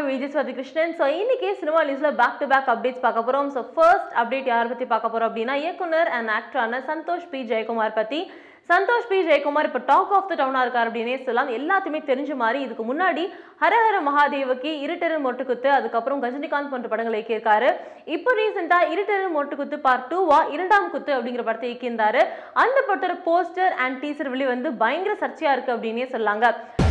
உங்க விஜய் சுவாதி கிருஷ்ணன் ஸோ இன்னைக்கு சினிமா நியூஸ்ல பேக் டு பேக் அப்டேட்ஸ் பார்க்க போறோம் ஸோ ஃபர்ஸ்ட் அப்டேட் யார் பத்தி பார்க்க போறோம் அப்படின்னா இயக்குனர் அண்ட் ஆக்டரான சந்தோஷ் பி ஜெயக்குமார் பத்தி சந்தோஷ் பி ஜெயக்குமார் இப்போ டாக் ஆஃப் த டவுனா இருக்கார் அப்படின்னே சொல்லலாம் எல்லாத்துமே தெரிஞ்ச மாதிரி இதுக்கு முன்னாடி ஹரஹர மகாதேவக்கு இருட்டரு மொட்டுக்குத்து அதுக்கப்புறம் கஜினிகாந்த் போன்ற படங்கள் இயக்கியிருக்காரு இப்போ ரீசெண்டா இருட்டரு மொட்டுக்குத்து பார்ட் டூவா இரண்டாம் குத்து அப்படிங்கிற படத்தை இயக்கியிருந்தாரு அந்த படத்தோட போஸ்டர் அண்ட் டீசர் வெளி வந்து பயங்கர சர்ச்சையா இருக்கு அப்படின்னே சொல்லாங்க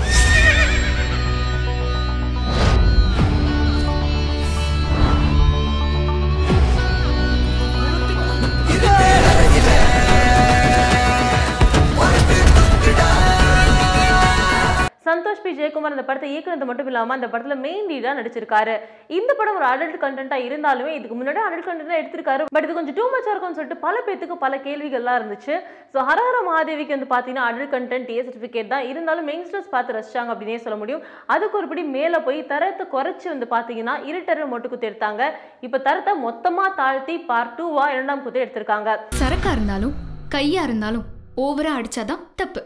சந்தோஷ் பி ஜெயக்குமார் அந்த படத்தை இயக்குனது மட்டும் இல்லாமல் அந்த படத்தில் மெயின் லீடாக நடிச்சிருக்காரு இந்த படம் ஒரு அடல்ட் கண்டென்ட்டாக இருந்தாலுமே இதுக்கு முன்னாடி அடல்ட் கண்டென்ட்டாக எடுத்திருக்காரு பட் இது கொஞ்சம் டூ மச்சாக இருக்கும்னு சொல்லிட்டு பல பேத்துக்கு பல கேள்விகள்லாம் இருந்துச்சு ஸோ ஹரஹர மகாதேவிக்கு வந்து பார்த்தீங்கன்னா அடல்ட் கண்டென்ட் ஏ சர்டிஃபிகேட் தான் இருந்தாலும் யங்ஸ்டர்ஸ் பார்த்து ரசிச்சாங்க அப்படின்னே சொல்ல முடியும் அதுக்கு ஒருபடி மேலே போய் தரத்தை குறைச்சி வந்து பார்த்தீங்கன்னா இருட்டர் மொட்டு குத்து எடுத்தாங்க இப்போ தரத்தை மொத்தமாக தாழ்த்தி பார்ட் டூவா இரண்டாம் குத்து எடுத்திருக்காங்க சரக்கா இருந்தாலும் கையா இருந்தாலும் ஓவரா அடிச்சாதான் தப்பு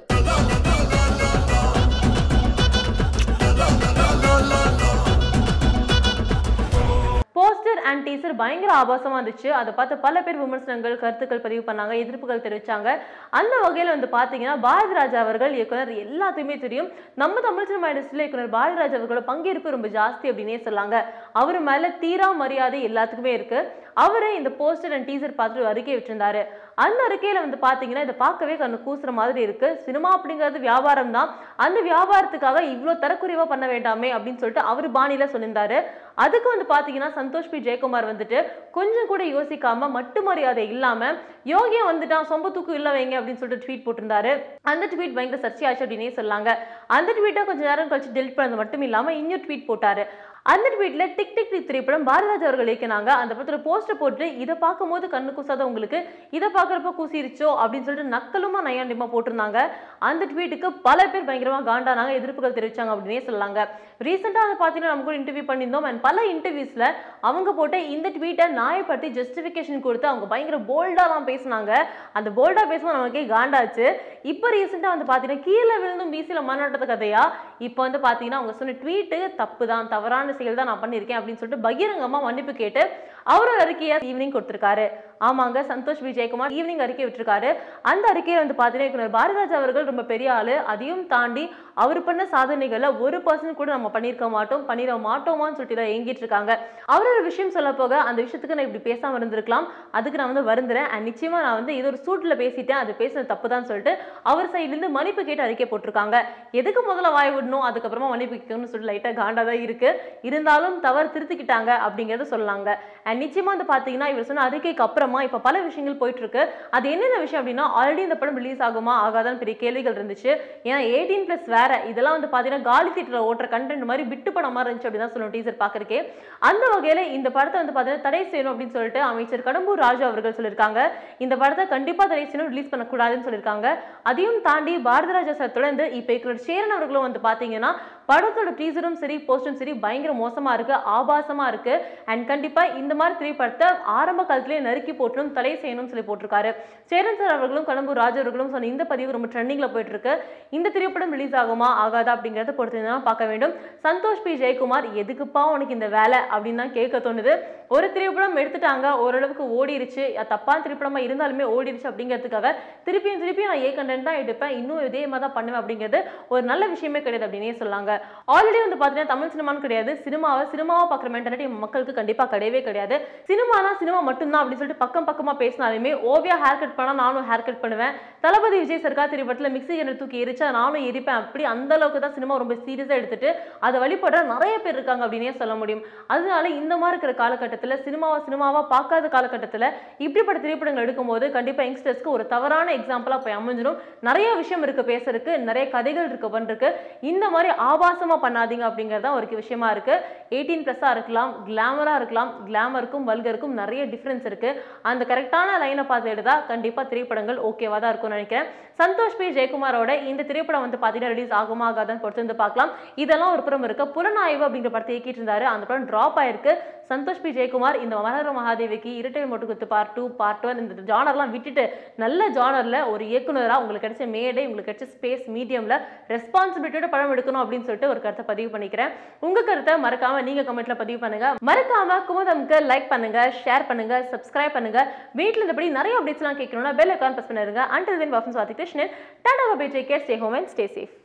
போஸ்டர் அண்ட் டீசர் பயங்கர ஆபாசமா இருந்துச்சு அதை பார்த்து பல பேர் விமர்சனங்கள் கருத்துக்கள் பதிவு பண்ணாங்க எதிர்ப்புகள் தெரிவிச்சாங்க அந்த வகையில் வந்து பார்த்தீங்கன்னா பாரதி ராஜா அவர்கள் இயக்குனர் எல்லாத்தையுமே தெரியும் நம்ம தமிழ் சினிமா இண்டஸ்ட்ரியில் இயக்குனர் பாரதி ராஜா அவர்களோட பங்கேற்பு ரொம்ப ஜாஸ்தி அப்படின்னே சொல்லாங்க அவர் மேல தீரா மரியாதை எல்லாத்துக்குமே இருக்கு அவரு இந்த போஸ்டர் அண்ட் டீசர் பார்த்துட்டு ஒரு அறிக்கை விட்டிருந்தாரு அந்த அறிக்கையில வந்து பாத்தீங்கன்னா இதை பார்க்கவே கண்ணு கூசுற மாதிரி இருக்கு சினிமா அப்படிங்கிறது வியாபாரம் தான் அந்த வியாபாரத்துக்காக இவ்வளோ தரக்குறைவா பண்ண வேண்டாமே அப்படின்னு சொல்லிட்டு அவர் பாணியில சொல்லியிருந்தாரு அதுக்கு வந்து பாத்தீங்கன்னா சந்தோஷ் பி ஜெயக்குமார் வந்துட்டு கொஞ்சம் கூட யோசிக்காம மட்டு மரியாதை இல்லாம யோகியா வந்துட்டான் சொம்ப தூக்கு இல்ல வைங்க அப்படின்னு சொல்லிட்டு ட்வீட் போட்டிருந்தாரு அந்த ட்வீட் பயங்கர சர்ச்சையாச்சு அப்படின்னே சொல்லாங்க அந்த ட்வீட்டை கொஞ்ச நேரம் கழிச்சு டெலிட் பண்ணது மட்டும் இல்லாம இன்னொரு ட்வீட் போட்டாரு அந்த ட்வீட்ல டிக் டிக் டிக் திரைப்படம் பாரதிராஜ் அவர்கள் இயக்கினாங்க அந்த படத்துல போஸ்டர் போட்டு இதை பார்க்கும்போது கண்ணு கூசாத உங்களுக்கு இதை பார்க்குறப்ப கூசிருச்சோ அப்படின்னு சொல்லிட்டு நக்கலுமா நையாண்டியமா போட்டிருந்தாங்க அந்த ட்வீட்டுக்கு பல பேர் பயங்கரமா காண்டானாங்க எதிர்ப்புகள் தெரிவிச்சாங்க அப்படின்னே சொல்லலாங்க ரீசெண்டாக அதை பார்த்தீங்கன்னா நம்ம கூட இன்டர்வியூ பண்ணியிருந்தோம் அண்ட் பல இன்டர்வியூஸ்ல அவங்க போட்ட இந்த ட்வீட்டை நியாயப்படுத்தி ஜஸ்டிஃபிகேஷன் கொடுத்து அவங்க பயங்கர போல்டாலாம் பேசினாங்க அந்த போல்டா பேசும்போது நமக்கே காண்டாச்சு இப்போ ரீசெண்டாக வந்து பார்த்தீங்கன்னா கீழே விழுந்தும் வீசில மண்ணோட்டத்து கதையா இப்போ வந்து பார்த்தீங்கன்னா அவங்க சொன்ன ட்வீட்டு தப்பு தான் தவறான செயல் தான் நான் பண்ணியிருக்கேன் அப்படின்னு சொல்லிட்டு பகிரங்கமா மன்னிப்பு கேட்டு அவரோட அறிக்கையை ஈவினிங் கொடுத்திருக்காரு ஆமாங்க சந்தோஷ் வி ஜெயக்குமார் ஈவினிங் அறிக்கை விட்டுருக்காரு அந்த அறிக்கையை வந்து பார்த்தீங்கன்னா இயக்குனர் பாரதிராஜ் அவர்கள் ரொம்ப பெரிய ஆளு அதையும் தாண்டி அவர் பண்ண சாதனைகளை ஒரு பர்சன்ட் கூட நம்ம பண்ணியிருக்க மாட்டோம் பண்ணிட மாட்டோமான்னு சொல்லிட்டு தான் ஏங்கிட்டு இருக்காங்க அவரோட விஷயம் சொல்ல போக அந்த விஷயத்துக்கு நான் இப்படி பேசாம இருந்திருக்கலாம் அதுக்கு நான் வந்து வருந்துறேன் அண்ட் நிச்சயமா நான் வந்து இது ஒரு சூட்டில் பேசிட்டேன் அது பேசுனது தப்பு தான் சொல்லிட்டு அவர் சைட்லேருந்து மன்னிப்பு கேட்டு அறிக்கை போட்டிருக்காங்க எதுக்கு முதல்ல வாய் விடணும் அதுக்கப்புறமா மன்னிப்பு கேட்கணும்னு சொல்லிட்டு லைட்டாக காண்டா தான் இருக்கு இருந்தாலும் தவறு திருத்திக்கிட்டாங்க அப்படிங்கறத சொல்லலாங்க அண்ட் நிச்சயமா வந்து பாத்தீங்கன்னா இவர் சொன்ன அறிக்கைக்கு அப்புறமா இப்ப பல விஷயங்கள் போயிட்டு இருக்கு அது என்னென்ன விஷயம் அப்படின்னா ஆல்ரெடி இந்த படம் ரிலீஸ் ஆகுமா ஆகாதான்னு பெரிய கேள்விகள் இருந்துச்சு ஏன்னா எயிட்டீன் பிளஸ் வேற இதெல்லாம் வந்து பாத்தீங்கன்னா காலி தியேட்டர் ஓட்டுற கண்டென்ட் மாதிரி விட்டு படம் மாதிரி இருந்துச்சு அப்படின்னு தான் சொல்லணும் டீசர் பாக்குறக்கே அந்த வகையில இந்த படத்தை வந்து பாத்தீங்கன்னா தடை செய்யணும் அப்படின்னு சொல்லிட்டு அமைச்சர் கடம்பூர் ராஜு அவர்கள் சொல்லியிருக்காங்க இந்த படத்தை கண்டிப்பா தடை செய்யணும் ரிலீஸ் பண்ணக்கூடாதுன்னு சொல்லியிருக்காங்க அதையும் தாண்டி பாரதிராஜா சார் தொடர்ந்து இப்ப இருக்கிற சேரன் அவர்களும் வந்து பாத்தீங்கன்னா படத்தோட டீசரும் சரி போஸ்டரும் சரி பயங்கர மோசமா இருக்கு ஆபாசமா இருக்கு அண்ட் கண்டிப்பா இந்த மாதிரி திரைப்படத்தை ஆரம்ப காலத்திலேயே நறுக்கி போட்டணும் தடை செய்யணும்னு சொல்லி போட்டிருக்காரு சேரன் சார் அவர்களும் கடம்பூர் ராஜு அவர்களும் சொன்ன இந்த பதிவு ரொம்ப ட்ரெண்டிங்ல போயிட்டு இருக்கு இந்த திரைப்படம் ரிலீஸ் ஆகுமா ஆகாதா அப்படிங்கறத பொறுத்து தான் பார்க்க வேண்டும் சந்தோஷ் பி ஜெயக்குமார் எதுக்குப்பா உனக்கு இந்த வேலை அப்படின்னு தான் கேட்க தோணுது ஒரு திரைப்படம் எடுத்துட்டாங்க ஓரளவுக்கு ஓடிருச்சு அது தப்பான திரைப்படமா இருந்தாலுமே ஓடிருச்சு அப்படிங்கிறதுக்காக திருப்பியும் திருப்பியும் நான் ஏ கண்டென்ட் தான் எடுப்பேன் இன்னும் இதே மாதிரி தான் பண்ணுவேன் அப்படிங்கிறது ஒரு நல்ல விஷயமே கிடையாது அப்படின்னே சொல்லாங்க ஆல்ரெடி வந்து பார்த்தீங்கன்னா தமிழ் சினிமான்னு கிடையாது சினிமாவை சினிமாவை பார்க்குற மென்டாலிட்டி மக்களுக்கு கண்டிப்பாக கிடையவே கிடையாது சினிமானா சினிமா மட்டும்தான் அப்படின்னு சொல்லிட்டு பக்கம் பக்கமாக பேசினாலுமே ஓவியா ஹேர் கட் பண்ணால் நானும் ஹேர் கட் பண்ணுவேன் தளபதி விஜய் சர்க்கார் திரைப்படத்தில் மிக்சி என்ன தூக்கி எரிச்சா நானும் எரிப்பேன் அப்படி அந்த அளவுக்கு தான் சினிமா ரொம்ப சீரியஸாக எடுத்துட்டு அதை வழிபடுற நிறைய பேர் இருக்காங்க அப்படின்னே சொல்ல முடியும் அதனால இந்த மாதிரி இருக்கிற காலகட்டத்தில் சினிமாவை சினிமாவா பார்க்காத காலகட்டத்தில் இப்படிப்பட்ட திரைப்படங்கள் எடுக்கும்போது கண்டிப்பாக யங்ஸ்டர்ஸ்க்கு ஒரு தவறான எக்ஸாம்பிளாக போய் அமைஞ்சிடும் நிறைய விஷயம் இருக்கு பேசுறதுக்கு நிறைய கதைகள் இருக்கு பண்றதுக்கு இந்த மாதிரி ஆபாசமா பண்ணாதீங்க அப்படிங்கிறது தான் ஒரு விஷயமா இருக்கு எயிட்டீன் ப்ளஸ்ஸாக இருக்கலாம் கிளாமராக இருக்கலாம் கிளாமருக்கும் வல்கருக்கும் நிறைய டிஃப்ரென்ஸ் இருக்கு அந்த கரெக்டான லைனை பார்த்து எடுத்தா கண்டிப்பாக திரைப்படங்கள் ஓகேவா தான் இருக்கும்னு நினைக்கிறேன் சந்தோஷ் பி ஜெயக்குமாரோட இந்த திரைப்படம் வந்து பார்த்தீங்கன்னா ரிலீஸ் ஆகுமா ஆகாதான்னு பொறுத்து வந்து பார்க்கலாம் இதெல்லாம் ஒரு புறம் இருக்கு புலனாய்வு அப்படிங்கிற படத்தை இயக்கிட்டு இருந்தாரு அந்த படம் ட்ராப் ஆயிருக்கு சந்தோஷ் பி ஜெய ஜெயக்குமார் இந்த மரகர மகாதேவிக்கு இரட்டை மொட்டுக்குத்து பார்ட் டூ பார்ட் ஒன் இந்த ஜானர்லாம் விட்டுட்டு நல்ல ஜானர்ல ஒரு இயக்குனரா உங்களுக்கு கிடைச்ச மேடை உங்களுக்கு கிடைச்ச ஸ்பேஸ் மீடியம்ல ரெஸ்பான்சிபிலிட்டியோட படம் எடுக்கணும் அப்படின்னு சொல்லிட்டு ஒரு கருத்தை பதிவு பண்ணிக்கிறேன் உங்க கருத்தை மறக்காம நீங்க கமெண்ட்ல பதிவு பண்ணுங்க மறக்காம குமுதம்க்கு லைக் பண்ணுங்க ஷேர் பண்ணுங்க சப்ஸ்கிரைப் பண்ணுங்க வீட்ல இருந்தபடி நிறைய அப்டேட்ஸ்லாம் கேட்கணும்னா பெல் ஐக்கான் பிரஸ் பண்ணிருங்க அண்டில் தென் வாஃபன் Swathi Krishnan tata bye take care stay home and stay safe